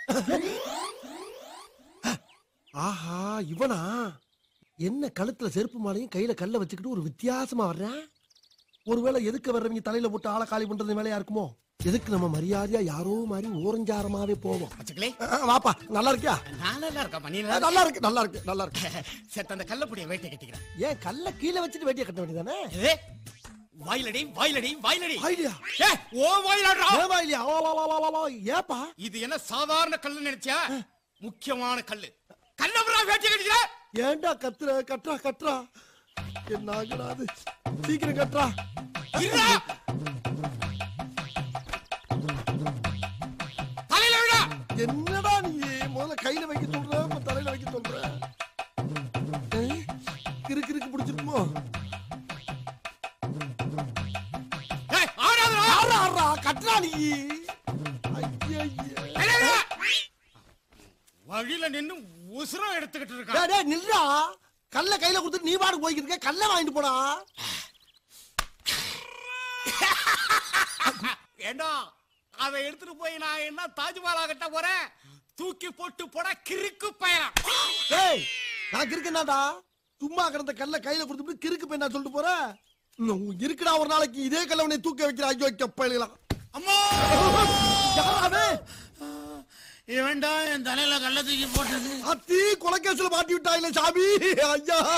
ஆஹா இவனா என்ன கழுத்துல செருப்பு மாலையும் கையில கல்ல வச்சுக்கிட்டு ஒரு வித்தியாசமா வர்றேன் ஒருவேளை எதுக்கு வர்றவங்க தலையில போட்டு ஆளை காலி பண்றது வேலையா இருக்குமோ எதுக்கு நம்ம மரியாதையா யாரோ மாதிரி ஓரஞ்சாரமாவே போவோம் பச்சைக்கிளி அஹ், வாப்பா நல்லா இருக்கியா நான் நல்லா இருக்கா நீ அஹ், நல்லா இருக்கு நல்லா இருக்கு நல்லா இருக்கு செத்த அந்த கள்ளப்புடிய வேட்டை கட்டிக்கிறேன் ஏன் கல்ல கீழே வச்சுட்டு வெட்டிய கட்ட வேண்டியதானே ஏ, வாயிலடி வாயிலடி வாயிலடி ஐடியா ஏ, ஓ வாயிலாடுறா ஏவா இல்லையா ஆ, வா, வா, வா, வா, வா. ஏப்பா இது என்ன சாதாரண கல்லு நினைச்சியா முக்கியமான கல்லு கல்லபுரா வேட்டை கட்டிக்கிற ஏன்டா கத்துற கட்டுறா கட்டுறா என்ன ஆகுடா அது சீக்கிரம் கட்டுறா இருடா. தலையில விடா என்னடா நீ முதல்ல கையில வைக்க சொல்ற இப்ப தலையில வைக்க சொல்ற ஏய், கிறுக்கு கிறுக்கு பிடிச்சிருக்குமோ ஏய், ஆடாதடா. ஆறா ஆறா கட்டுறா நீ ஐயே தலையில விடா. வழியில நின்னு உசுரம் எடுத்துக்கிட்டு இருக்கான் டேய் டேய் நில்றா கல்ல கையில கொடுத்துட்டு நீ பாடு போய்க்கிட்டு இருக்க கல்ல வாங்கிட்டு போடா ஏண்டா அதை எடுத்துட்டு போய் நான் என்ன தாஜ்மஹாலா கட்ட போறேன் தூக்கி போட்டு போட கிறுக்கு பயணம் டேய் நான் கிறுக்கனாடா சும்மா கிடந்த கல்ல கையில கொடுத்துட்டு கிறுக்கு போய் நான் சொல்லிட்டு போறேன் இன்னும் இருக்குடா ஒரு நாளைக்கு இதே கல்ல உன்னை தூக்க வைக்கிற ஐயோ கப்பலாம் அம்மா யாராவே இவன்டா என் தலையில கள்ள தூக்கி போட்டது அத்தி கொலைக்கேசுல மாட்டி விட்டாயில சாமி ஐயா